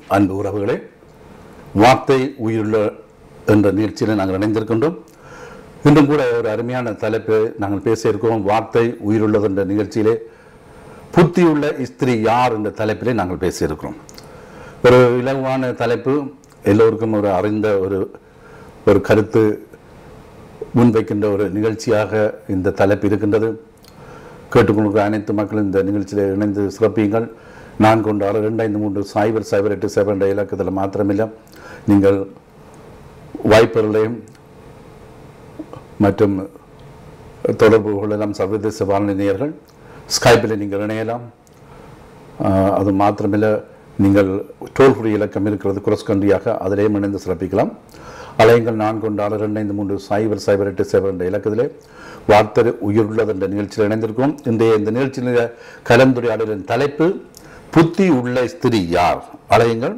அன்பு உறவுகளே வார்த்தை உயிருள்ள என்ற நிகழ்ச்சியில் நாங்கள் இணைந்திருக்கின்றோம் இன்றும் கூட ஒரு அருமையான தலைப்பு நாங்கள் பேசியிருக்கோம் வார்த்தை உயிருள்ளது என்ற நிகழ்ச்சியிலே புத்தியுள்ள இஸ்திரி யார் என்ற தலைப்பிலே நாங்கள் பேசியிருக்கிறோம் ஒரு இலகுவான தலைப்பு எல்லோருக்கும் ஒரு அறிந்த ஒரு ஒரு கருத்து முன்வைக்கின்ற ஒரு நிகழ்ச்சியாக இந்த தலைப்பு இருக்கின்றது கேட்டுக்கொண்டிருக்கிற அனைத்து மக்களும் இந்த நிகழ்ச்சியில் இணைந்து சிறப்பியுங்கள் நான் கொண்டு ஆறு ரெண்டு ஐந்து மூன்று சைபர் சைபர் எட்டு சைபர் என்ற இலக்கத்தில் மாத்திரமில்லை நீங்கள் வாய்ப்புகளையும் மற்றும் தொடர்பு கொள்ளலாம் சர்வதேச வானொலி நேயர்கள் ஸ்கைப்பில் நீங்கள் இணையலாம் ஆஹ் அது மாத்திரமில்லை நீங்கள் டோல் ஃப்ரீ இலக்கம் இருக்கிறது குரஸ் கண்ட்ரியாக அதிலேயும் இணைந்து சிறப்பிக்கலாம் அலையங்கள் நான்கு கொண்டு ஆறு ரெண்டு ஐந்து மூன்று சைபர் சைபர் எட்டு சைபர் என்ற இலக்கத்திலே வார்த்தை உயிருள்ளது என்ற நிகழ்ச்சியில் இணைந்திருக்கிறோம் இன்றைய இந்த நிகழ்ச்சியில் கலந்துரையாடலின் தலைப்பு புத்தி உள்ள ஸ்திரீ யார் அலையுங்கள்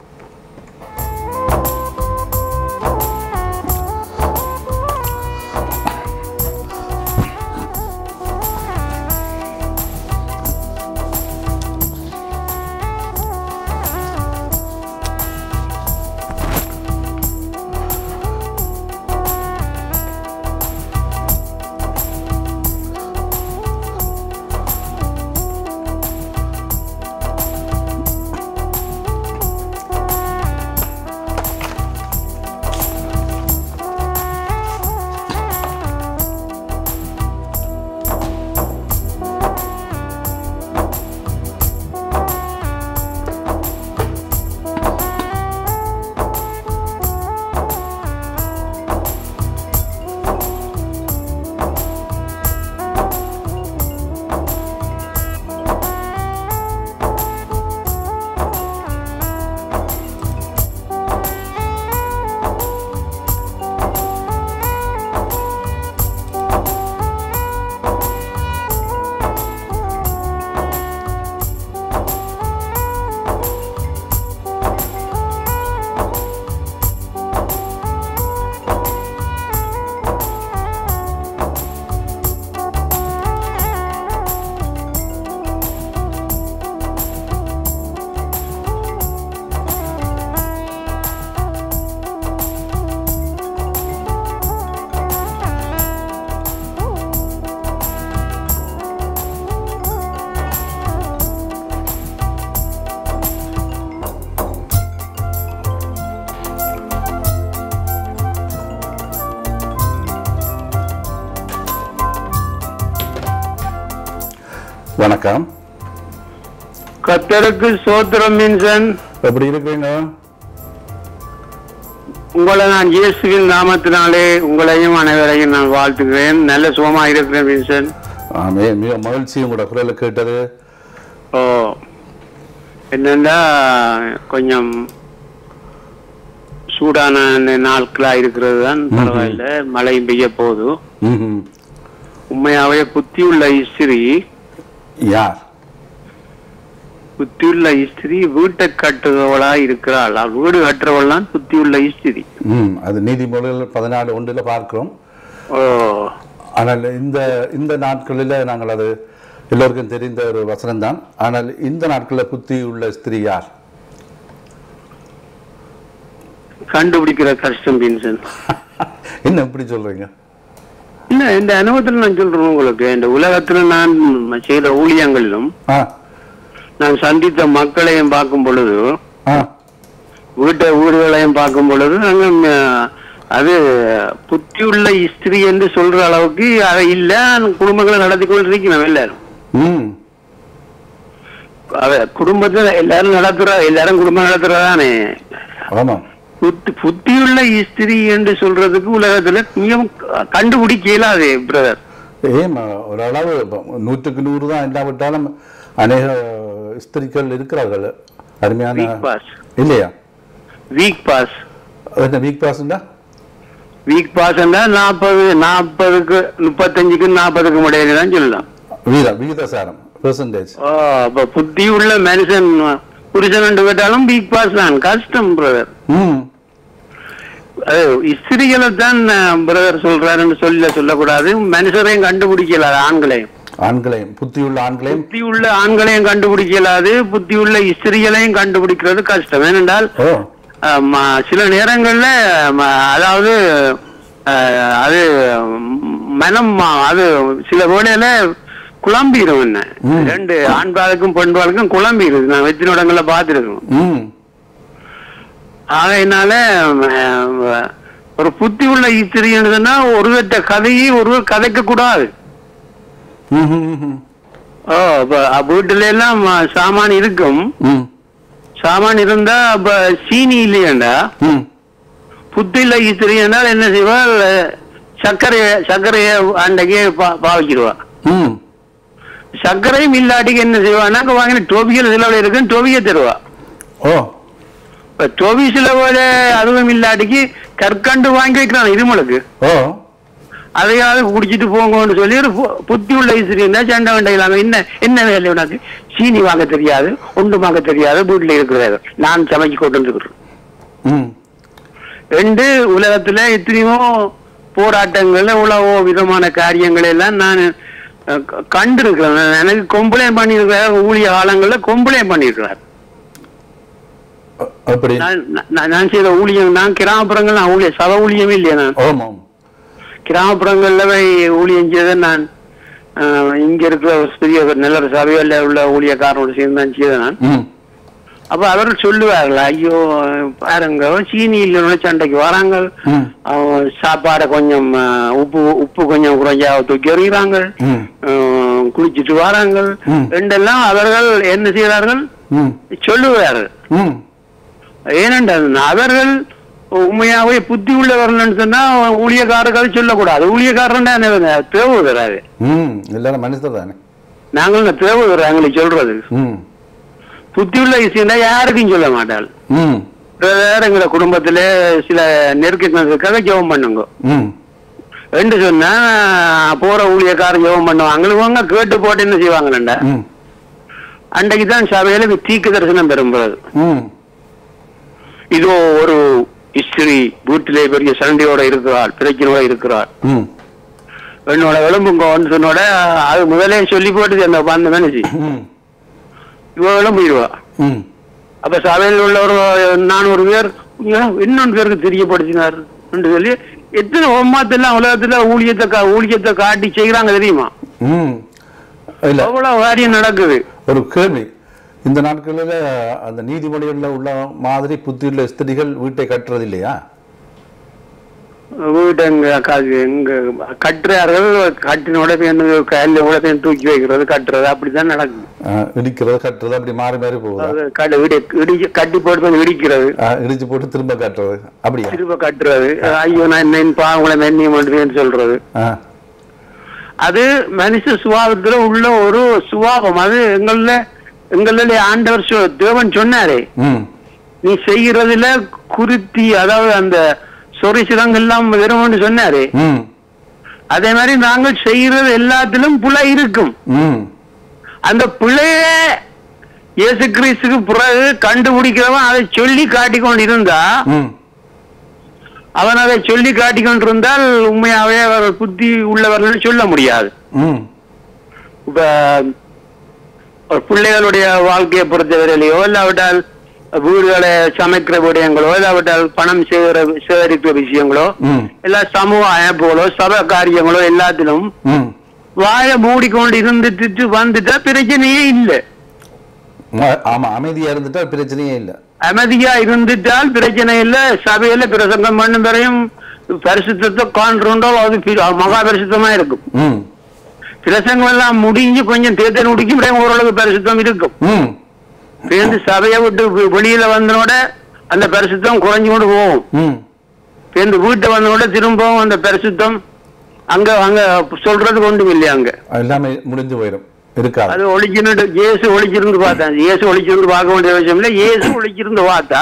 வணக்கம் கத்தருக்கு சோத்திரம் மீன்சன் எப்படி இருக்கிறீங்க உங்களை நான் இயேசுவின் நாமத்தினாலே உங்களையும் அனைவரையும் நான் வாழ்த்துகிறேன் நல்ல சுகமா இருக்கிறேன் மீன்சன் ஆமே மிக மகிழ்ச்சி உங்களோட குரலை கேட்டது ஓ என்னண்டா கொஞ்சம் சூடான நாட்களா இருக்கிறது தான் பரவாயில்ல மழையும் பெய்ய போகுது ம்ஹும். உண்மையாவே புத்தியுள்ள இஸ்திரி யார் புத்தியுள்ள இஸ்திரி வீட்டை கட்டுறவளா இருக்கிறாள் அவள் வீடு கட்டுறவள் தான் புத்தியுள்ள இஸ்திரி ம் அது நீதிமொழிகள் பதினாலு ஒன்றில் பார்க்கிறோம் ஓ ஆனால் இந்த இந்த நாட்களில் நாங்கள் அது எல்லோருக்கும் தெரிந்த ஒரு வசனம் தான் ஆனால் இந்த நாட்களில் புத்தி உள்ள ஸ்திரீ யார் கண்டுபிடிக்கிற கஷ்டம் மீன்சன் என்ன இப்படி சொல்றீங்க இல்ல இந்த அனுபவத்துல நான் சொல்றேன் உங்களுக்கு இந்த உலகத்துல நான் செய்த ஊழியங்களிலும் ஆ நான் சந்தித்த மக்களையும் பார்க்கும் பொழுது ஆ வீட்டை வீடுகளையும் பார்க்கும் பொழுது அங்க ம், அது புத்தியுள்ள ஸ்திரீ என்று சொல்ற அளவுக்கு அதை இல்ல குடும்பங்களை நடத்தி கொண்டு இருக்கிறோம் எல்லாரும் ம் அவ குடும்பத்துல எல்லாரும் நடத்துற எல்லாரும் குடும்பம் நடத்துறதானே ஆமாம் புத்தி புத்தியுள்ள ஸ்திரீ என்று சொல்றதுக்கு உலகத்துல மிகவும் கண்டுபிடிக்க இயலாது பிரதர் ஏமா ஓரளவு இப்ப நூற்றுக்கு நூறு தான் இல்லாவிட்டாலும் அநேக ஸ்திரீகள் இருக்கிறார்கள் அருமையான வீக் பாஸ் இல்லையா வீக் பாஸ் அது என்ன வீக் பாஸ்ண்டா வீக் பாஸ் நாற்பது நாற்பதுக்கு முப்பத்தஞ்சுக்கு நாற்பதுக்கு இடையில தான் சொல்லலாம் வீத விகிதசாரம் பெர்சன்டேஜ் ஓ அப்ப புத்தி உள்ள மனுஷன் புருஷன் என்று கேட்டாலும் வீக் பாஸ் தான் கஷ்டம் பிரதர் ம் அது ஸ்திரிகளை தான் பிரதர் சொல்றாருன்னு சொல்ல சொல்லக்கூடாது மனுஷரையும் கண்டுபிடிக்கல ஆண்களையும் ஆண்களையும் புத்தியுள்ள ஆண்களையும் புத்தி உள்ள ஆண்களையும் கண்டுபிடிக்கலாது புத்தி உள்ள ஸ்திரீகளையும் கண்டுபிடிக்கிறது கஷ்டம் ஏனென்றால் ஓ அஹ், ம- சில நேரங்கள்ல ம- அதாவது அஹ், அது ம், மனம் மா- அது சில வேளையில குழம்பிடும் என்ன ம். ரெண்டு ஆண்பாளுக்கும் பெண்பாளுக்கும் குழம்பிடுது நான் வெற்றின இடங்கள்ல பார்த்துருக்கோம் ம் ஆகையினால அஹ், ஒரு புத்தி உள்ள ஸ்திரீன்னு ஒருவற்ற கதையை ஒருவர் கதைக்க கூடாது ம் ம், ம் ஓ இப்ப வீட்டுல எல்லாம் சாமான் இருக்கும் ம் சாமான் இருந்தா அப்ப சீனி இல்லையாண்டா ம் புத்தி இல்ல ஸ்திரீ என்றால் என்ன செய்வாள் சர்க்கரைய சர்க்கரைய அன்றைக்கே பா பாவிச்சிருவா ம் சர்க்கரையும் இல்லாட்டிக்கு என்ன செய்வான்னா அங்க வாங்கின டோபிகள் சில இருக்குன்னு டோபியை தருவா ஓ இப்ப டோபி சில போல அதுவும் இல்லாட்டிக்கு கற்கண்டு வாங்கி வைக்கிறான் இருமலுக்கு ஓ அதையாவது குடிச்சிட்டு போங்கன்னு சொல்லி ஒரு பு- புத்தி உள்ள ஸ்திரீ இருந்தா சண்டை வண்டை இல்லாம என்ன என்ன வேலை உனக்கு சீனி வாங்க தெரியாது ஒன்று வாங்க தெரியாது வீட்டுல இருக்கிறது நான் சமைச்சு கொண்டு வந்துக்கிறேன் ம் ரெண்டு உலகத்துல எத்தனையோ போராட்டங்கள்ல உலகோ விதமான காரியங்கள் எல்லாம் நான் அஹ், க- கண்டிருக்கிறேன் எனக்கு கொம்பளையம் பண்ணியிருக்கிறார் ஊழிய காலங்கள்ல கொம்பளையம் பண்ணியிருக்கிறார் அ- அப்படி நான் நான் நான் செய்த ஊழியம் நான் கிராமப்புறங்கள் நான் ஊழிய சப ஊழியமே இல்லையா நான் ஓம் ஓம் கிராமப்புறங்கள்ல போய் ஊழியம் செய்த நான் அஹ், இங்க இருக்கிற ஒரு பெரிய ஒரு நல்ல ஒரு சபையில உள்ள ஊழியக்காரனோட சேர்ந்து தான் செய்த நான் ம் அப்ப அவர்கள் சொல்லுவார்கள் ஐயோ பாருங்க சீனி இல்லைன்னு சண்டைக்கு வராங்க ம் அவன் சாப்பாடை கொஞ்சம் அஹ், உப்பு உப்பு கொஞ்சம் குறைஞ்சா தூக்கி எறிகிறாங்க ம் அஹ், குளிச்சிட்டு வராங்க ம். ரெண்டெல்லாம் அவர்கள் என்ன செய்கிறார்கள் ம் சொல்லுவார்கள் ம் ஏனென்றால் அவர்கள் உண்மையாவே புத்தி உள்ளவர்கள் சொன்னா ஊழியக்காரர்கள் சொல்லக்கூடாது ஊழியக்காரன் தேவுகிறாரு ம் எல்லாரும் மனுஷர் தானே நாங்கள் தேவுகிறோம் எங்களுக்கு சொல்றது ம் புத்தி உள்ள விஷயம் யாருக்கும் சொல்ல மாட்டாள் ம் வேற எங்களை குடும்பத்திலே சில நெருக்கங்களுக்காக ஜெபம் பண்ணுங்க ம் ரெண்டு சொன்னா போற ஊழியக்காரன் ஜெபம் பண்ணுவாங்க இவங்க கேட்டு போட்டு என்ன செய்வாங்கண்டா ம் அன்றைக்கு தான் சபையில தீக்கு தரிசனம் பெறும்போது ம் இதோ ஒரு ஸ்திரீ வீட்டிலே பெரிய சண்டையோட இருக்கிறாள் பிரச்சனையோட இருக்கிறாள் ம் என்னோட விளம்புங்கன்னு சொன்னோட அது முதலே சொல்லி போட்டுது அந்த அந்த மனுஷி ம் இவ விளம்பிடுவா ம் அப்ப சபையில் உள்ள ஒரு நானூறு பேர் ஏன் இன்னொன்று பேருக்கு தெரியப்படுத்தினார் என்று சொல்லி எத்தனை ஒம்மாத்தெல்லாம் உலகத்துல ஊழியத்தை கா- ஊழியத்தை காட்டி செய்யறாங்க தெரியுமா ம் இல்ல அவ்வளவு காரியம் நடக்குது ஒரு கேள்வி இந்த நாட்களில் அந்த நீதிமொழிகளில் உள்ள மாதிரி புத்தியுள்ள ஸ்திரிகள் வீட்டை கட்டுறது இல்லையா வீட்டை எங்க க- எங்க கட்டுறார்கள் கட்டின உடனே என்ன கையில உடனே தூக்கி வைக்கிறது கட்டுறது அப்படிதான் நடக்குது அஹ், இடிக்கிறது கட்டுறது அப்படி மாறி மாறி போகுதா அது கட்டு இடி இடி கட்டி போட்டு வந்து இடிக்கிறது அஹ், இடிச்சு போட்டு திரும்ப கட்டுறது அப்படியா திரும்ப கட்டுறது ஐயோ நான் என்ன பாவங்களை மென்னிய மாட்டேன்னு சொல்றது ஆ அது மனுஷ சுபாவத்துல உள்ள ஒரு சுபாவம் அது எங்கள எங்கள ஆண்டவர் சொ- தேவன் சொன்னாரே ம் நீ செய்யறதுல குருத்தி அதாவது அந்த சொரிசிரங்கள் எல்லாம் வரும்னு சொன்னாரு ம் அதே மாதிரி நாங்கள் செய்யறது எல்லாத்திலும் புலை இருக்கும் ம் அந்த பிழைய இயேசு கிறிஸ்துக்கு பிறகு கண்டுபிடிக்கிறவன் அதை சொல்லி காட்டிக் கொண்டிருந்தா ம் அவன் அதை சொல்லி காட்டிக் கொண்டிருந்தால் உண்மையாவே அவர் புத்தி உள்ளவர்கள் சொல்ல முடியாது ம் இப்ப ஒரு பிள்ளைகளுடைய வாழ்க்கையை பொறுத்தவரையிலையோ இல்லாவிட்டால் வீடுகளை சமைக்கிற விடயங்களோ இல்லாவிட்டால் பணம் சேகர சேகரிக்கிற விஷயங்களோ ம் எல்லா சமூக அமைப்புகளோ சபை காரியங்களோ எல்லாத்திலும் ம் வாயை மூடிக்கொண்டு இருந்துட்டு வந்துட்டா பிரச்சனையே இல்லை ஆ- ஆமா அமைதியா இருந்துட்டா பிரச்சனையே இல்லை அமைதியா இருந்துட்டால் பிரச்சனை இல்லை சபையில பிரசங்கம் பண்ணும் வரையும் பரிசுத்தத்தை காண்றோண்டால் அது பி- மகா பரிசுத்தமா இருக்கும் ம் பிரசங்கம் எல்லாம் முடிஞ்சு கொஞ்சம் தேர்தல் முடிக்கும் பிறகு ஓரளவு பரிசுத்தம் இருக்கும் ம் சேர்ந்து சபையை விட்டு வெ- வெளியில வந்தனோட அந்த பரிசுத்தம் குறைஞ்சு கொண்டு போகும் ம் சேர்ந்து வீட்டை வந்தனோட திரும்பவும் அந்த பரிசுத்தம் அங்க அங்க சொல்றதுக்கு ஒன்றும் இல்லையா அங்க எல்லாமே முடிஞ்சு போயிடும் இருக்காது அது ஒளிச்சிருந்து இயேசு ஒளிச்சிருந்து பார்த்தேன் இயேசு ஒளிச்சிருந்து பார்க்க வேண்டிய அவசியம் இல்லை இயேசு ஒளிச்சிருந்து பார்த்தா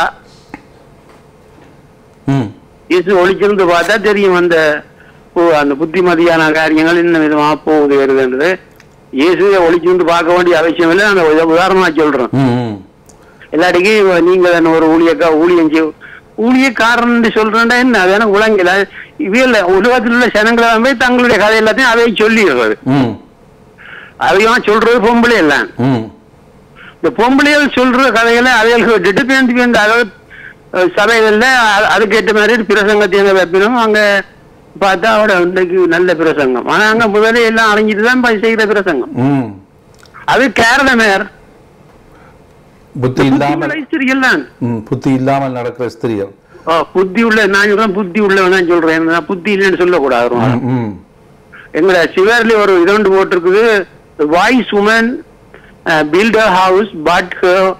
ம் இயேசு ஒளிச்சிருந்து பார்த்தா தெரியும் அந்த ஓ, அந்த புத்திமதியான காரியங்கள் என்ன விதமா போகுது வருதுன்றது இயேசு ஒளிச்சிருந்து பார்க்க வேண்டிய அவசியம் இல்லை நான் உத- உதாரணமா சொல்றேன் ம் ம் எல்லாருக்கும் நீங்க தானே ஒரு ஊழியக்கா ஊழியம் செய்ய ஊழியக்காரன் சொல்றேன்டா என்ன அது எனக்கு உலகில இவையில உலகத்தில் உள்ள ஜனங்களை போய் தங்களுடைய கதை எல்லாத்தையும் அவை சொல்லிடுறது ம் அதிகமா சொல்றது பொம்பளை எல்லாம் ம் இந்த பொம்பளைகள் சொல்ற கதைகளை அவைகள் கேட்டுட்டு பேந்து பேந்து அதாவது அஹ், சபைகள்ல அ- அதுக்கேற்ற மாதிரி பிரசங்கத்தை எங்க வைப்பினோம் அங்க பார்த்தா அவட இன்றைக்கு நல்ல பிரசங்கம் ஆனா அங்க முதல்ல எல்லாம் அடைஞ்சிட்டு தான் போய் செய்கிற பிரசங்கம் ம் அது கேரளமேர் புத்தி இல்லாமல் ஸ்திரிகள் தான் ம், புத்தி இல்லாமல் நடக்கிற ஸ்திரிகள் ஓ, புத்தி உள்ள நான் சொல்றேன் புத்தி உள்ளவன் தான் சொல்றேன் நான் புத்தி இல்லைன்னு சொல்லக்கூடாது ம், ம் எங்களை சிவர்ல ஒரு இதொண்டு போட்டிருக்குது wise woman build a house but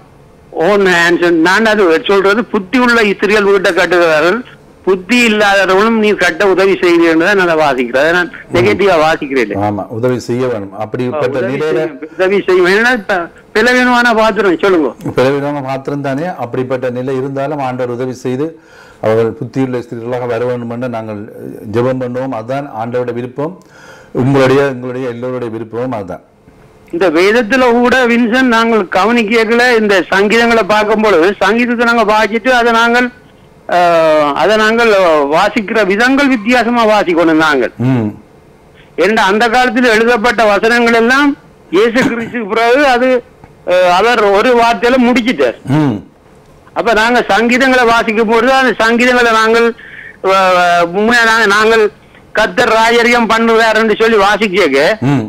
own hands நான் அது சொல்றது புத்தி உள்ள ஸ்திரிகள் வீட்டை கட்டுகிறார்கள் புத்தி இல்லாதவர்களும் நீ கட்ட உதவி செய்கிறேன்னு தான் நான் வாசிக்கிறேன் அதை நான் நெகட்டிவா வாசிக்கிறேன் ஆமா உதவி செய்ய வேணும் அப்படிப்பட்ட உதவி நிலையில செய்ய- உதவி செய்யும் ஏன்னா இப்ப பிளவீனமான பாத்திரம் சொல்லுங்க பிறவிதமாக மாத்திரம்தானே அப்படிப்பட்ட நிலை இருந்தாலும் ஆண்டவர் உதவி செய்து அவர்கள் புத்தியுள்ள ஸ்திரீகளாக வர வேண்டும் என்று நாங்கள் ஜெபம் பண்ணுவோம் அதுதான் ஆண்டவருடைய விருப்பம் உங்களுடைய எங்களுடைய எல்லோருடைய விருப்பமும் அதுதான் இந்த வேதத்துல கூட வின்சன் நாங்கள் கவனிக்கல இந்த சங்கீதங்களை பார்க்கும் பொழுது சங்கீதத்தை நாங்க வாசிட்டு அதை நாங்கள் ஆஹ், அதை நாங்கள் வாசிக்கிற விதங்கள் வித்தியாசமா வாசிக்கணும் நாங்கள் ம் ஏன்னா அந்த காலத்தில் எழுதப்பட்ட வசனங்கள் எல்லாம் இயேசு கிறிஸ்து பிறகு அது ஆஹ், அவர் ஒரு வார்த்தையில முடிச்சிட்டார் ம் அப்ப நாங்க சங்கீதங்களை வாசிக்கும் பொழுது அந்த சங்கீதங்களை நாங்கள் ஆஹ், முன்னே நாங்க- நாங்கள் கத்தர் ராஜரியம் பண்ணுவாருன்னு சொல்லி வாசிக்க ம்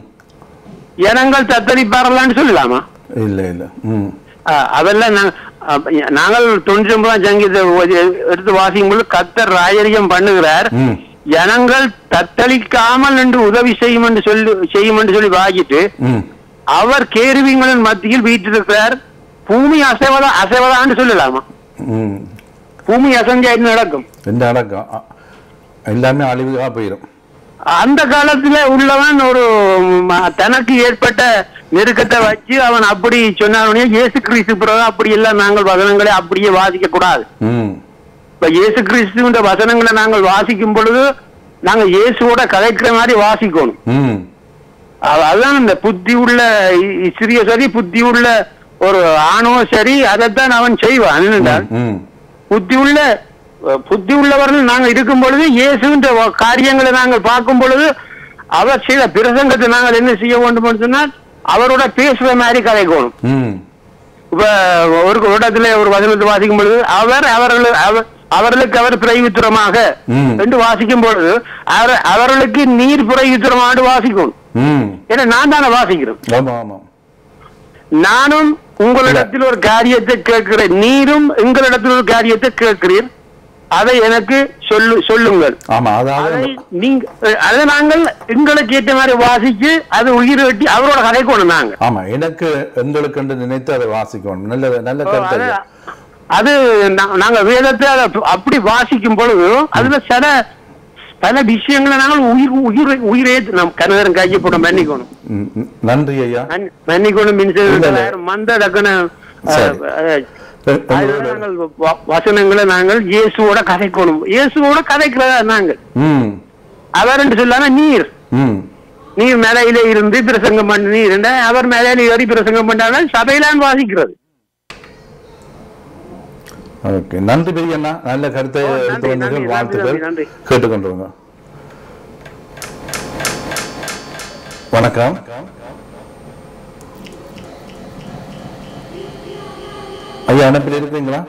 ஜனங்கள் தத்தளிப்பாரலான்னு சொல்லலாமா இல்லை இல்லை ம் ஆஹ் அதெல்லாம் நாங்க அப்ப நாங்கள் தொண்ணூற்றி ஒன்பதாம் சங்கீத எடுத்து வாசிக்கும் பொழுது கத்தர் ராஜரியம் பண்ணுகிறார் ம் ஜனங்கள் தத்தளிக்காமல் என்று உதவி செய்யும் என்று சொல்லி செய்யும் என்று சொல்லி வாசிட்டு ம் அவர் கேருவிங்களின் மத்தியில் வீட்டிருக்கிறார் பூமி அசைவதா அசைவதான்னு சொல்லலாமா ம் பூமி அசைஞ்சா என்ன நடக்கும் எந்த அடக்கம் அ- எல்லாமே அழிவுக்காக போயிடும் அந்த காலத்துல உள்ளவன் ஒரு ம- தனக்கு ஏற்பட்ட நெருக்கத்தை வச்சு அவன் அப்படி சொன்னானே இயேசு கிறிஸ்து பிறகு அப்படி எல்லாம் நாங்கள் வசனங்களை அப்படியே வாசிக்க கூடாது ம் இப்ப இயேசு கிறிஸ்துவின் வசனங்களை நாங்கள் வாசிக்கும் பொழுது நாங்க இயேசுவோட கதைக்கிற மாதிரி வாசிக்கணும் ம் அது- அதுதான் இந்த புத்தி உள்ள இ- இ- சிறிய சரி புத்தி உள்ள ஒரு ஆணோ சரி அதைத்தான் அவன் செய்வான் என்னென்றால் ம் புத்தி உள்ள அஹ், புத்தி உள்ளவர்கள் நாங்கள் இருக்கும் பொழுது இயேசுன்ற வ- காரியங்களை நாங்கள் பார்க்கும் பொழுது அவர் செய்த பிரசங்கத்தை நாங்கள் என்ன செய்ய வேண்டும் சொன்னால் அவரோட பேசுற மாதிரி கதைக்கணும் ம் இப்ப ஒரு ஒரு இடத்துல ஒரு வசனத்தை வாசிக்கும் பொழுது அவர் அவர்கள் அவர் அவர்களுக்கு அவர் பிரயுத்திரமாக ம். என்று வாசிக்கும் பொழுது அவர் அவர்களுக்கு நீர் பிரயுத்திரமாக வாசிக்கும் ம் ஏன்னா நான் தானே வாசிக்கிறேன் ஆமாம் ஆமாம் நானும் உங்களிடத்தில் ஒரு காரியத்தை கேட்கிறேன் நீரும் எங்களிடத்தில் ஒரு காரியத்தை கேட்கிறீர் அதை எனக்கு சொல்லு சொல்லுங்கள் ஆமாம் அதாவது அதை நீங்க அதை நாங்கள் எங்களுக்கு ஏற்ற மாதிரி வாசிச்சு அது உயிர் வெட்டி அவரோட கதைக்கணும் நாங்க ஆமா எனக்கு எங்களுக்கு என்று நினைத்து அதை வாசிக்கணும் நல்ல நல்ல அது- கருத்து அது நா- நாங்க வேதத்தை அதை அப்படி வாசிக்கும் பொழுது அதுல சில பல விஷயங்களை நாங்கள் உயிர் உயிர் உயிரே நம் கனகரன் கையை போட மன்னிக்கணும் ம், ம். நன்றி ஐயா மன்- மன்னிக்கணும் இல்ல, இல்ல. மின்ச மந்த டக்குன்னு சரி. அஹ், எ- அதுல எங்களோட- நாங்கள் வ- வசனங்களை நாங்கள் இயேசுவோட கதைக்கணும் இயேசுவோட கதைக்கிறதா நாங்கள் ம் அவர் என்று சொல்லாம நீர் ம் நீர் மேலையில இருந்து பிரசங்கம் பண்ணி நீர் என்றா, அவர் மேலையில ஏறி பிரசங்கம் பண்ணாலும் சபையிலான் வாசிக்கிறது ஓகே நன்றி பெரியண்ணா நல்ல கருத்தை ஓ, நன்றி, எடுத்து வந்தீர்கள் நன்றி, வாழ்த்துக்கள் நன்றி, நன்றி. கேட்டுக்கொண்டுருங்க வணக்கம் ஐயா அனுப்பில் இருக்கீங்களா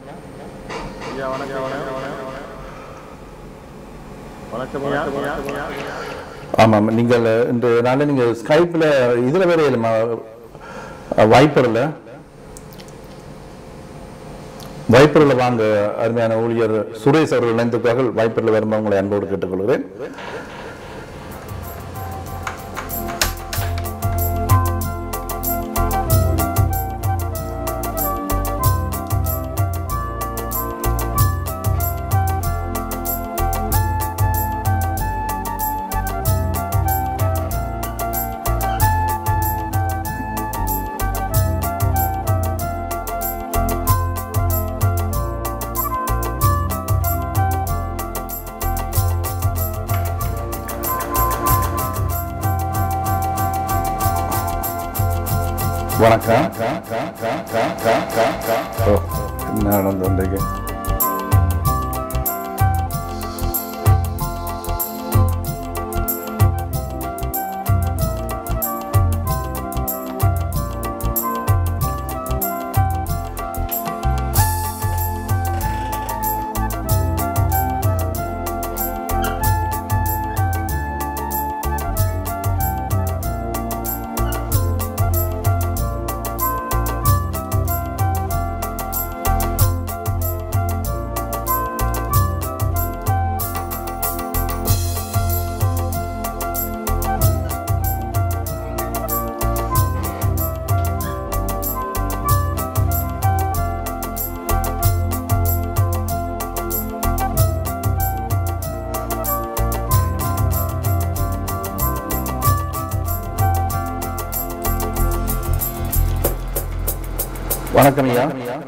ஆமாம் நீங்கள் இன்று நாளில் நீங்கள் ஸ்கைப்பில் இதில் வேற இல்லைம்மா வைப்பரில் வைப்பரில் வாங்க அருமையான ஊழியர் சுரேஷ் அவர்கள் இணைந்திருக்கார்கள் வைப்பரில் வரும்போது உங்களை அன்போடு கேட்டுக்கொள்கிறேன் வணக்கம் ஓ என்ன நடந்து வந்தீங்க வணக்கம் ஐயா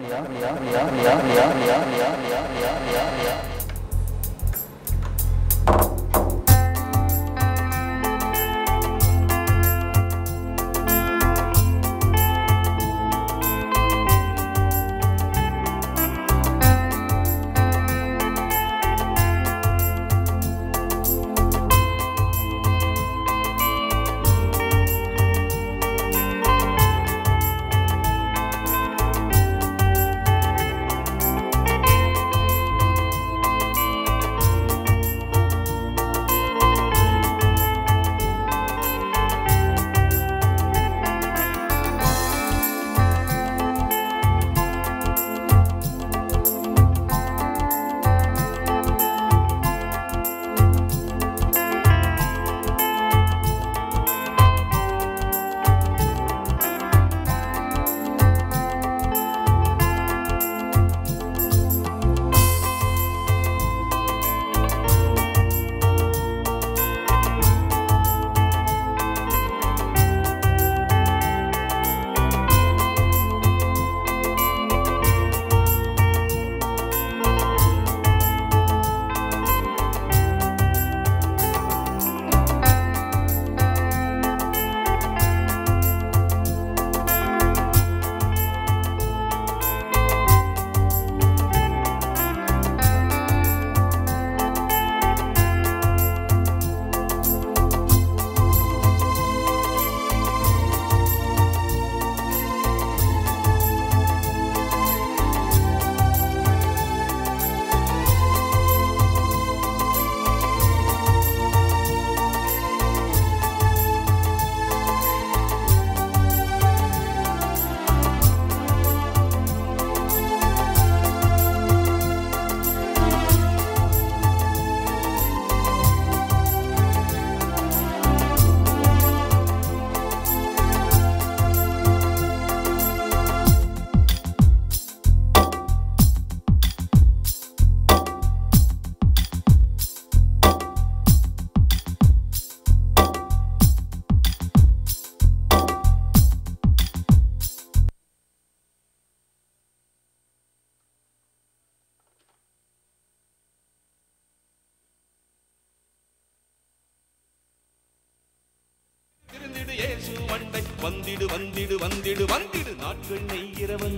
திருந்திடு இயேசு மண்டை வந்திடு வந்திடு வந்திடு வந்திடு நாட்கள் நெய்கிறவன்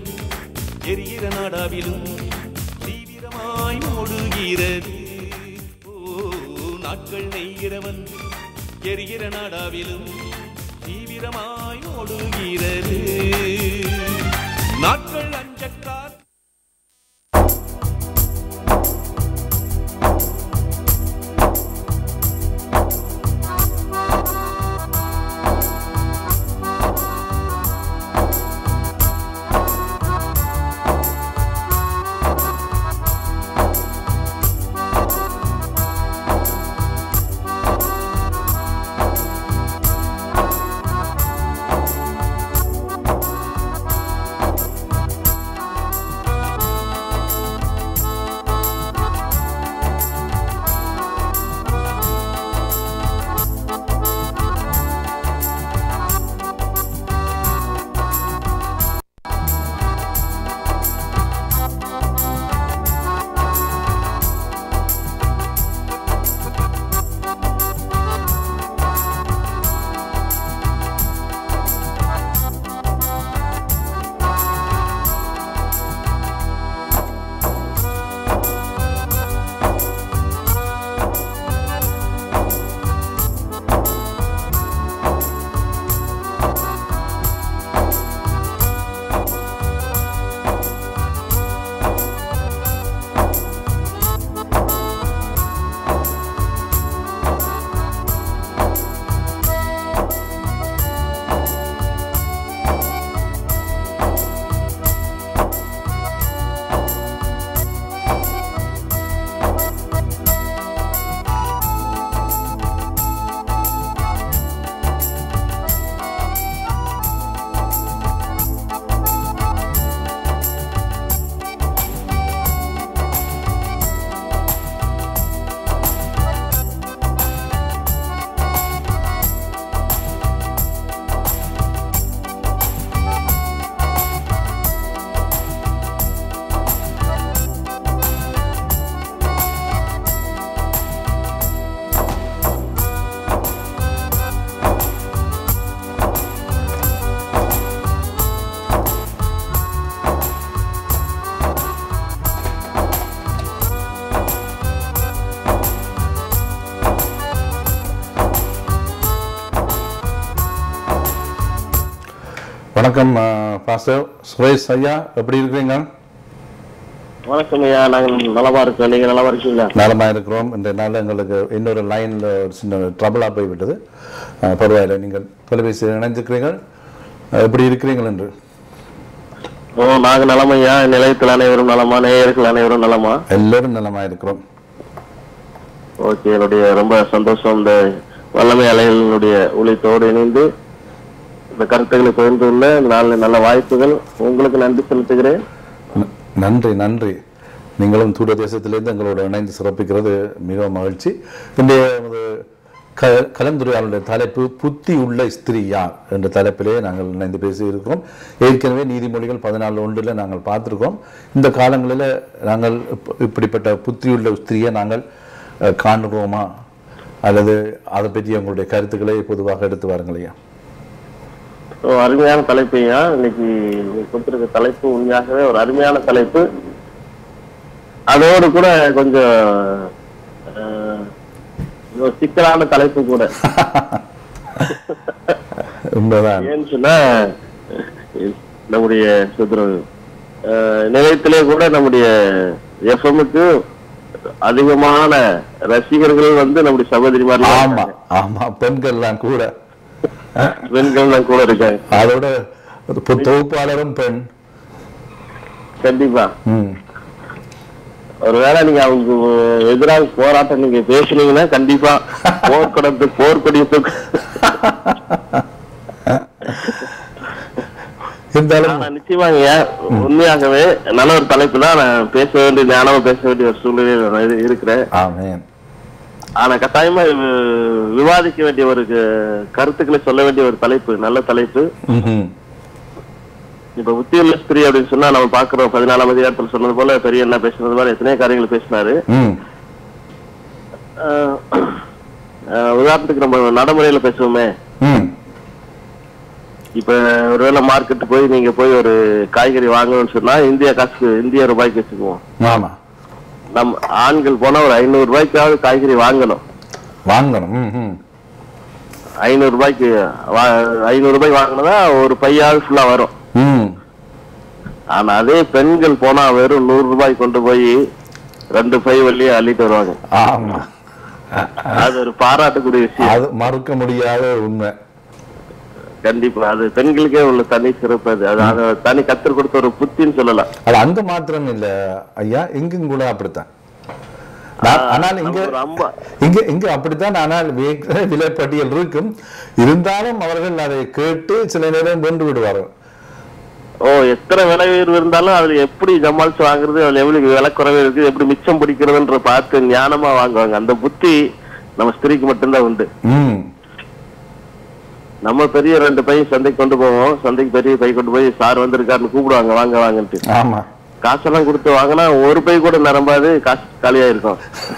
எரிகிற நாடாவிலும் தீவிரமாய் ஓடுகிறது ஓ நாட்கள் நெய்கிறவன் எரிகிற நாடாவிலும் தீவிரமாய் ஓடுகிறது நாட்கள் அஞ்சக்கார் வணக்கம் பாஸ்டர் சுரேஷ் ஐயா எப்படி இருக்கிறீங்க வணக்கம் ஐயா நாங்கள் நலமா இருக்கோம் நீங்க நலமா இருக்கீங்களா நலமாக இருக்கிறோம் இந்த நாள் எங்களுக்கு இன்னொரு லைனில் ஒரு சின்ன ட்ரபிளாக போய்விட்டது அஹ், பரவாயில்லை நீங்கள் தொலைபேசியில் இணைஞ்சிருக்கிறீர்கள் அஹ், எப்படி இருக்கிறீர்கள் என்று ஓ நாங்க நலமையா நிலையத்தில் அனைவரும் நலமா நேயர்கள் அனைவரும் நலமா எல்லோரும் நலமாக இருக்கிறோம் ஓகே என்னுடைய ரொம்ப சந்தோஷம் இந்த வல்லமை அலைகளினுடைய ஊழியத்தோடு இணைந்து இந்த கருத்துக்களை பகிர்ந்துள்ள நல்ல நல்ல வாய்ப்புகள் உங்களுக்கு நன்றி செலுத்துகிறேன் ந- நன்றி நன்றி நீங்களும் தூர தேசத்திலிருந்து எங்களோட இணைந்து சிறப்பிக்கிறது மிகவும் மகிழ்ச்சி இன்றைய நமது க கலந்துரையாடலுடைய தலைப்பு புத்தி உள்ள ஸ்திரீ யார் என்ற தலைப்பிலே நாங்கள் இணைந்து பேசியிருக்கிறோம் ஏற்கனவே நீதிமொழிகள் பதினாலு ஒன்றில் நாங்கள் பார்த்திருக்கோம் இந்த காலங்களில் நாங்கள் இப்ப- இப்படிப்பட்ட புத்தியுள்ள ஸ்திரியை நாங்கள் அஹ், காணுகிறோமா அல்லது அதை பற்றி உங்களுடைய கருத்துக்களை பொதுவாக எடுத்து வாருங்களையா ஸோ அருமையான தலைப்பு ஐயா இன்னைக்கு நீங்க கொடுத்திருக்க தலைப்பு உண்மையாகவே ஒரு அருமையான தலைப்பு அதோடு கூட கொஞ்சம் அஹ், ஒரு சிக்கலான தலைப்பு கூட உண்மைதான் ஏன்னு சொன்னா நம்முடைய சுதந்திரம் நிலையத்திலே கூட நம்முடைய எஃப்எம்முக்கு அதிகமான ரசிகர்கள் வந்து நம்முடைய சகோதரிமார்கள் ஆமா ஆமா பெண்கள்லாம் கூட பெண்கள் தான் கூட இருக்காங்க அதோட ஒரு பொ- தொகுப்பாளரும் பெண் கண்டிப்பா ம் ஒருவேளை நீங்க அவங்க எதிராக போராட்டம் நீங்க பேசுனீங்கன்னா கண்டிப்பா போர்க்கொடத்து போர்க்கொடியை தூக்கு இருந்தாலும் ஆனா நிச்சயமாங்க உண்மையாகவே நல்ல ஒரு தலைப்பு தான் நான் பேச வேண்டிய ஞானமா பேச வேண்டிய ஒரு சூழ்நிலையில் நான் இரு- இருக்கிறேன் ஆமென் ஆனா கட்டாயமா வி- விவாதிக்க வேண்டிய ஒரு க- கருத்துக்களை சொல்ல வேண்டிய ஒரு தலைப்பு நல்ல தலைப்பு ம்ஹும். இப்ப புத்தியுள்ள ஸ்திரீ அப்படின்னு சொன்னா நம்ம பாக்குறோம் பதினாலாம் அதிகாரத்தில் சொன்னது போல பெரிய என்ன பேசுனது மாதிரி எத்தனையோ காரியங்கள் பேசினாரு ம் ஆஹ் ஆஹ் உதாரணத்துக்கு நம்ம நடைமுறையில பேசுவோமே ம் இப்ப ஒருவேளை மார்க்கெட் போய் நீங்க போய் ஒரு காய்கறி வாங்கணும்னு சொன்னா இந்திய காசுக்கு இந்திய ரூபாய்க்கு வச்சுக்குவோம் ஆமா நம்ம ஆண்கள் போனா ஒரு ஐநூறு ரூபாய்க்காவது காய்கறி வாங்கணும் வாங்கணும் ம் ம் ஐநூறு ரூபாய்க்கு வா- ஐநூறு ரூபாய் வாங்கினதா ஒரு பையாவது ஃபுல்லா வரும் ம் ஆனா அதே பெண்கள் போனா வெறும் நூறு ரூபாய் கொண்டு போய் ரெண்டு பை வழியே அள்ளிட்டு வருவாங்க ஆமா அது ஒரு பாராட்டக்கூடிய விஷயம் அது மறுக்க முடியாத உண்மை கண்டிப்பா அது பெண்களுக்கே உள்ள தனி சிறப்பு அது அது அது தனி கத்தர் கொடுத்த ஒரு புத்தின்னு சொல்லலாம் அது அங்க மாத்திரம் இல்ல ஐயா இங்கும் கூட அப்படித்தான் நான்- ஆனால் இங்க நம்ம ஒரு அம்மா இங்க இங்க அப்படித்தான் ஆனால் வே- விலைப்பட்டியல் இருக்கும் இருந்தாலும் அவர்கள் அதை கேட்டு சில நேரம் வென்று விடுவார்கள் ஓ எத்தனை விலை உயர்வு இருந்தாலும் அதுல எப்படி சமாளிச்சு வாங்குறது அதுல எவ்வளவு விலை குறைவு இருக்கு எப்படி மிச்சம் பிடிக்கிறதுன்ற பார்த்து ஞானமா வாங்குவாங்க அந்த புத்தி நம்ம ஸ்திரீக்கு மட்டும்தான் உண்டு ம் நம்ம பெரிய ரெண்டு பை சந்தைக்கு கொண்டு போவோம் சந்தைக்கு பெரிய பை கொண்டு போய் சார் வந்திருக்காருன்னு கூப்பிடுவாங்க வாங்க வாங்கன்ட்டு ஆமா காசெல்லாம் கொடுத்து வாங்கினா ஒரு பை கூட நிரம்பாது காசு காலியா இருக்கும்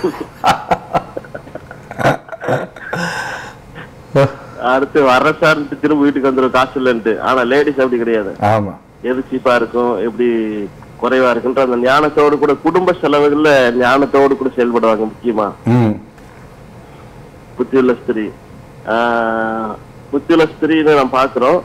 அடுத்து வர்ற சார் திரும்ப வீட்டுக்கு வந்துடும் காசு இல்லைன்ட்டு ஆனா லேடிஸ் அப்படி கிடையாது ஆமா எது சீப்பா இருக்கும் எப்படி குறைவா இருக்குன்ற அந்த ஞானத்தோடு கூட குடும்ப செலவுகள்ல ஞானத்தோடு கூட செயல்படுவாங்க முக்கியமா ம் புத்தியுள்ள ஸ்திரீ ஆஹ், புத்தியுள்ள ஸ்திரீன்னு நம்ம பாக்குறோம்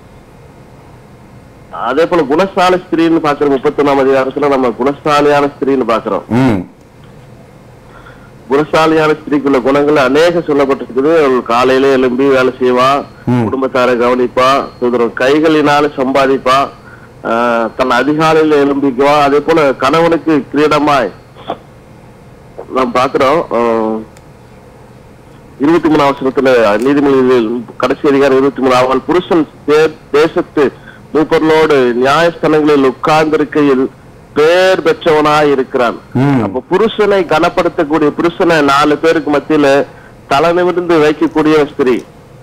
அதே போல குணசால ஸ்திரீன்னு பாக்குறோம் முப்பத்தொன்னாம் அதிகாரத்துல நம்ம குணசாலியான ஸ்திரீன்னு பாக்குறோம் ம் குணசாலியான ஸ்திரீக்குள்ள குணங்கள் அநேக சொல்லப்பட்டிருக்குது அவள் காலையில எழும்பி வேலை செய்வா ம். குடும்பத்தாரை கவனிப்பா சுதந்திரம் கைகளினால சம்பாதிப்பா ஆஹ், தன் அதிகாலையில எழும்பிக்குவா அதே போல கணவனுக்கு கிரீடமாய் நாம் பாக்குறோம் ஆஹ், இருபத்தி மூணாம் வருஷத்துல நீதிமொழிகளில் கடைசி அதிகாரம் இருபத்தி மூணு அவள் புருஷன் தே- தேசத்து மூப்பர்களோடு நியாயஸ்தலங்களில் உட்கார்ந்திருக்கையில் பேர் பெற்றவனாய் இருக்கிறான் ம் அப்ப புருஷனை கனப்படுத்தக்கூடிய புருஷனை நாலு பேருக்கு மத்தியில தலை நிமிர்ந்து வைக்கக்கூடிய ஸ்திரீ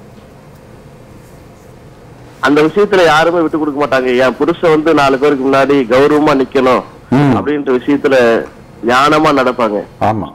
அந்த விஷயத்துல யாருமே விட்டு கொடுக்க மாட்டாங்க என் புருஷன் வந்து நாலு பேருக்கு முன்னாடி கௌரவமா நிக்கணும் ம். அப்படின்ற விஷயத்துல ஞானமா நடப்பாங்க ஆமா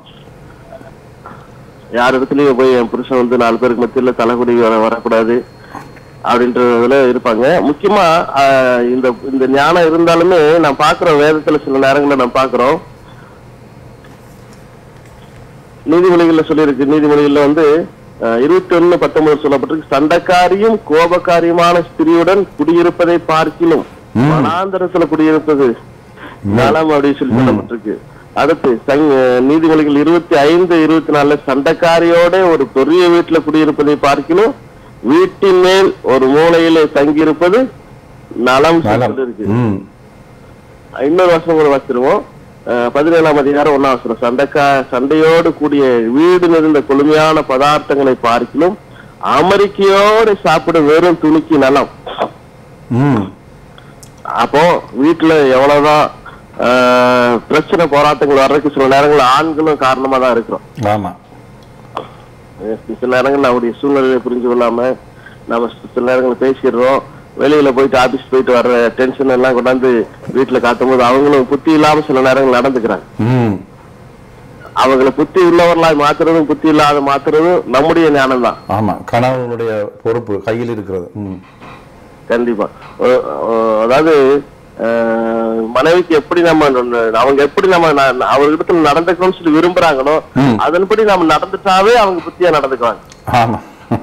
யார் இடத்துலயும் போய் என் புருஷன் வந்து நாலு பேருக்கு மத்தியில தலைகுடி வர வரக்கூடாது அப்படின்றதுல இருப்பாங்க முக்கியமா ஆஹ், இந்த இந்த ஞானம் இருந்தாலுமே நான் பாக்குறோம் வேதத்துல சில நேரங்கள்ல நான் பாக்குறோம் நீதிமொழிகள்ல சொல்லியிருக்கு நீதிமொழிகள்ல வந்து இருபத்தி ஒண்ணு பத்தொன்பது சொல்லப்பட்டிருக்கு சண்டைக்காரியும் கோபக்காரியுமான ஸ்திரியுடன் குடியிருப்பதை பார்க்கிலும் ம். வனாந்தரத்துல குடியிருப்பது நலம் அப்படின்னு சொல்லி சொல்லப்பட்டிருக்கு அடுத்து சங் நீதிமொழிகள் இருபத்தி ஐந்து இருபத்தி நாலுல சண்டைக்காரியோட ஒரு பெரிய வீட்டுல குடியிருப்பதை பார்க்கிலும் வீட்டின் மேல் ஒரு மூலையிலே தங்கியிருப்பது நலம் நலம் இருக்கு ம் இன்னொரு வருஷம் கூட வச்சிருவோம் அஹ் பதினேழாம் அதிகாரம் ஒன்னாம் வசனம் சண்டைக்கா சண்டையோடு கூடிய வீடு நிறைந்த கொழுமையான பதார்த்தங்களை பார்க்கிலும் அமெரிக்கையோடு சாப்பிடும் வெறும் துணிக்கு நலம் ம் அப்போ வீட்டுல எவ்வளவுதான் அஹ், பிரச்சனை போராட்டங்கள் வர்றதுக்கு சில நேரங்கள்ல ஆண்களும் காரணமா தான் இருக்கிறோம் ஆமா அஹ் சில நேரங்கள்ல அவருடைய சூழ்நிலையை புரிஞ்சு கொள்ளாம நம்ம சில நேரங்கள்ல பேசிடுறோம் வெளியில போயிட்டு ஆபீஸ் போயிட்டு வர்ற டென்ஷன் எல்லாம் கொண்டாந்து வீட்டுல காட்டும் போது அவங்களும் புத்தி இல்லாம சில நேரங்கள் நடந்துக்கிறாங்க ம் அவங்கள புத்தி உள்ளவர்களாய் மாத்துறதும் புத்தி இல்லாத மாத்துறதும் நம்முடைய ஞானம் தான் ஆமா கணவனுடைய பொறுப்பு கையில் இருக்கிறது ம் கண்டிப்பா ஒ- ஒ- அதாவது அஹ், மனைவிக்கு எப்படி நம்ம ந- அவங்க எப்படி நம்ம ந- அவர்கிட்ட நடந்துக்கணும்னு சொல்லி விரும்புறாங்களோ ம். அதன்படி நம்ம நடந்துட்டாவே அவங்க புத்தியா நடந்துக்குவாங்க ஆமா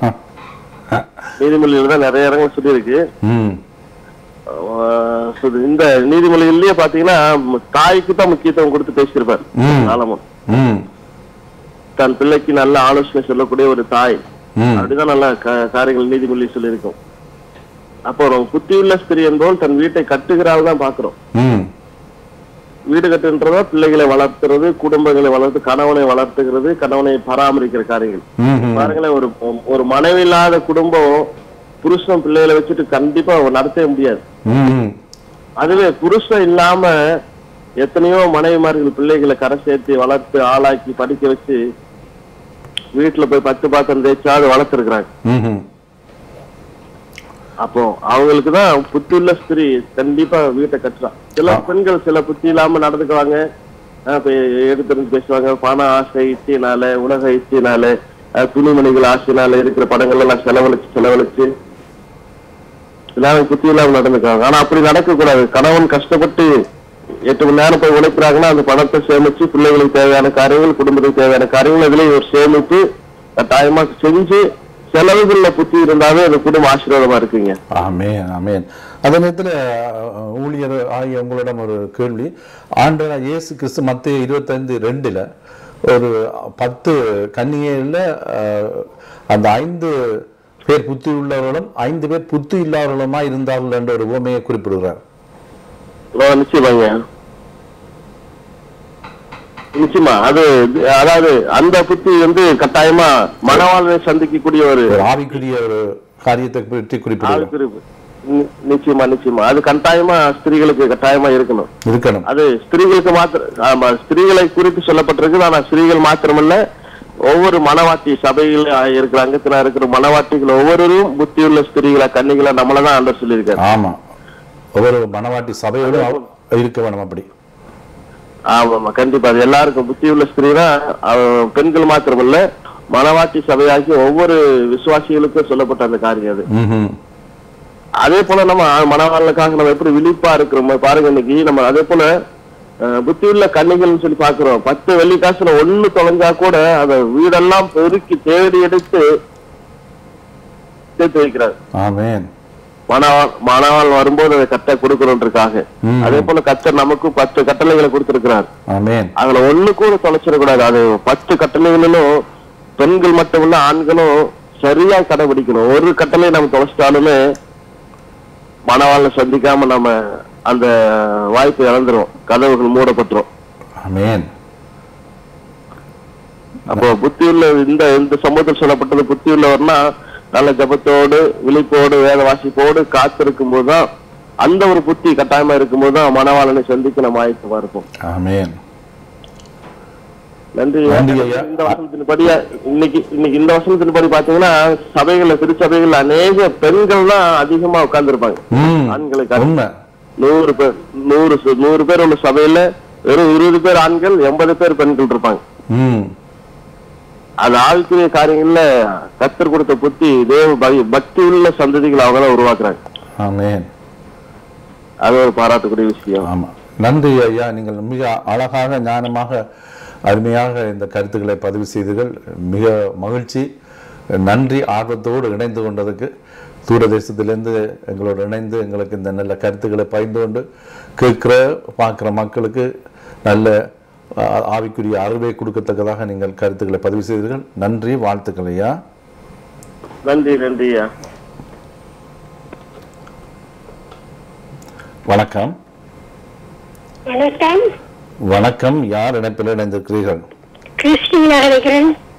நீதிமொழியில தான் நிறைய இடங்கள் சொல்லியிருக்கு ம் அஹ், so இந்த நீதிமொழிகள்லயே பாத்தீங்கன்னா ம், தாய்க்கு தான் முக்கியத்துவம் கொடுத்து பேசியிருப்பார் ம். சாலமோன் ம் தன் பிள்ளைக்கு நல்ல ஆலோசனை சொல்லக்கூடிய ஒரு தாய் ம் அப்படிதான் நல்ல கா- காரியங்கள் நீதிமொழி சொல்லியிருக்கோம் அப்போ ஒரு புத்தியுள்ள ஸ்திரீ என்போல் தன் வீட்டை கட்டுகிறாள் தான் பாக்குறோம் ம் வீடு கட்டுன்றதா பிள்ளைகளை வளர்த்துறது குடும்பங்களை வளர்த்து கணவனை வளர்த்துகிறது கணவனை பராமரிக்கிற காரியங்கள் ம் ம். பாருங்களேன் ஒரு ஒரு மனைவி இல்லாத குடும்பம் புருஷன் பிள்ளைகளை வச்சுட்டு கண்டிப்பா நடத்தவே முடியாது ம் அதுவே புருஷன் இல்லாம எத்தனையோ மனைவிமார்கள் பிள்ளைகளை கரை சேர்த்து வளர்த்து ஆளாக்கி படிக்க வச்சு வீட்டுல போய் பத்து பாத்திரம் தேய்ச்சாவது வளர்த்துருக்குறாங்க ம் ம் அப்போ அவங்களுக்கு தான் புத்தி உள்ள ஸ்திரீ கண்டிப்பா வீட்டை கட்டுறான் சில பெண்கள் சில புத்தி இல்லாம நடந்துக்குவாங்க ஆஹ் இப்ப எடுத்துருந்து பேசுவாங்க பண ஆசை இச்சையினால உலக இச்சையினால ஆஹ் துணிமணிகள் ஆசையினால இருக்கிற படங்கள் எல்லாம் செலவழிச்சு செலவழிச்சு எல்லாரும் புத்தி இல்லாம நடந்துக்குவாங்க ஆனா அப்படி நடக்க கூடாது கணவன் கஷ்டப்பட்டு எட்டு மணி நேரம் போய் உழைக்கிறாங்கன்னா அந்த பணத்தை சேமிச்சு பிள்ளைகளுக்கு தேவையான காரியங்கள் குடும்பத்துக்கு தேவையான காரியங்கள் இதுலயும் ஒரு சேமிப்பு கட்டாயமா செஞ்சு செலவுகள்ல புத்தி இருந்தாவே அந்த குடும்பம் ஆசீர்வாதமா இருக்குங்க ஆமேன் ஆமேன் அதே நேரத்தில் ஊழியர் ஆகிய உங்களிடம் ஒரு கேள்வி ஆண்டவர் இயேசு கிறிஸ்து மத்திய இருபத்தைந்து ரெண்டுல ஒரு பத்து கன்னிகையில் அந்த ஐந்து பேர் புத்தி உள்ளவர்களும் ஐந்து பேர் புத்தி இல்லாதவர்களுமா இருந்தார்கள் என்ற ஒரு உவமையை குறிப்பிடுகிறார் ஓ, நிச்சயமாங்க நிச்சயமா அது அதாவது அந்த புத்தி வந்து கட்டாயமா மனவாளனை சந்திக்கக்கூடிய ஒரு ஒரு ஆவிக்குரிய ஒரு காரியத்தை பற்றி குறிப்பிடுகிறார் ஆழ்பிரிவு. நி- நிச்சயமா நிச்சயமா அது கட்டாயமா ஸ்திரீகளுக்கு கட்டாயமா இருக்கணும் இருக்கணும் அது ஸ்திரீகளுக்கு மாத்திர ஆமா ஸ்திரீகளை குறித்து சொல்லப்பட்டிருக்கு ஆனா ஸ்திரீகள் மாத்திரமல்ல ஒவ்வொரு மனவாட்டி சபையில் இருக்கிற அங்கத்தினா இருக்கிற மனவாட்டிகள் ஒவ்வொருவரும் புத்தியுள்ள ஸ்திரீகளா கன்னிகளா நம்மளதான் ஆண்டர் சொல்லியிருக்காரு ஆமா ஒவ்வொரு மனவாட்டி சபையோடும் அவ- இருக்க வேணும் அப்படி ஆமா ஆமா கண்டிப்பா அது எல்லாருக்கும் புத்தியுள்ள ஸ்திரீனா அவ- பெண்கள் மாத்திரமல்ல மனவாட்டி சபையாகி ஒவ்வொரு விசுவாசிகளுக்கும் சொல்லப்பட்ட அந்த காரியம் அது ம்ஹும். அதே போல நம்ம மனவாளனுக்காக நம்ம எப்படி விழிப்பா இருக்கிறோம் பாருங்க இன்னைக்கு நம்ம அதே போல அஹ், புத்தியுள்ள கன்னிகள்னு சொல்லி பாக்குறோம் பத்து வெள்ளி காசுல ஒண்ணு தொலைஞ்சா கூட அத வீடெல்லாம் பெருக்கி தேடி எடுத்து சேர்த்து வைக்கிறார் ஆமென் மணவாள் மணவாள் வரும்போது அதை கட்ட கொடுக்கணுன்றதுக்காக ம். அதே போல கத்தர் நமக்கு பத்து கட்டளைகளை கொடுத்திருக்கிறார் ஆமென் அதுல ஒண்ணு கூட தொலைச்சிடக்கூடாது அது பத்து கட்டளைகளிலும் பெண்கள் மட்டும் இல்ல ஆண்களும் சரியா கடைபிடிக்கணும் ஒரு கட்டளை நம்ம தொலைச்சிட்டாலுமே மணவாளனை சந்திக்காம நம்ம அந்த வாய்ப்பை இழந்துரும் கதவுகள் மூடப்பட்டுரும் ஆமென் அப்போ புத்தி உள்ள இந்த இந்த சமூகத்தில் சொல்லப்பட்டது புத்தி உள்ளவர்னா நல்ல ஜபத்தோடு விழிப்போடு வேத வாசிப்போடு காத்திருக்கும் போதுதான் அந்த ஒரு புத்தி கட்டாயமா இருக்கும்போது தான் மணவாளனை சந்திக்க நம்ம ஆயத்தமா இருப்போம் ஆமென் நன்றி நன்றி ஐயா. இந்த வசனத்தின் படியா இன்னைக்கு இன்னைக்கு இந்த வசனத்தின் படி பாத்தீங்கன்னா சபைகள்ல திருச்சபைகள்ல அநேக பெண்கள் தான் அதிகமா உட்கார்ந்துருப்பாங்க ம் ஆண்களை காட்டி. உண்மை நூறு பேர் நூறு சு- நூறு பேர் உள்ள சபையில வெறும் இருபது பேர் ஆண்கள் எண்பது பேர் பெண்கள் இருப்பாங்க ம் அது ஆழ்த்துறை காரியங்கள்ல கத்தர் கொடுத்த புத்தி தேவ பய- பக்தி உள்ள சந்ததிகள் அவங்க தான் உருவாக்குறாங்க ஆமென் அது ஒரு பாராட்டக்கூடிய விஷயம் ஆமா நன்றி ஐயா நீங்கள் மிக அழகாக ஞானமாக அருமையாக இந்த கருத்துக்களை பதிவு செய்தீர்கள் மிக மகிழ்ச்சி நன்றி ஆர்வத்தோடு இணைந்து கொண்டதுக்கு தூரதேசத்திலேருந்து எங்களோடு இணைந்து எங்களுக்கு இந்த நல்ல கருத்துக்களை பகிர்ந்து கொண்டு கேட்குற பார்க்குற மக்களுக்கு நல்ல ஆ, ஆவிக்குரிய அறிவை கொடுக்கத்தக்கதாக நீங்கள் கருத்துக்களை பதிவு செய்தீர்கள் நன்றி வாழ்த்துக்கள் ஐயா நன்றி நன்றி ஐயா வணக்கம் வணக்கம் வணக்கம் யார் இணைப்பில் இணைந்திருக்கிறீர்கள் கிறிஸ்டினா இருக்கிறேன்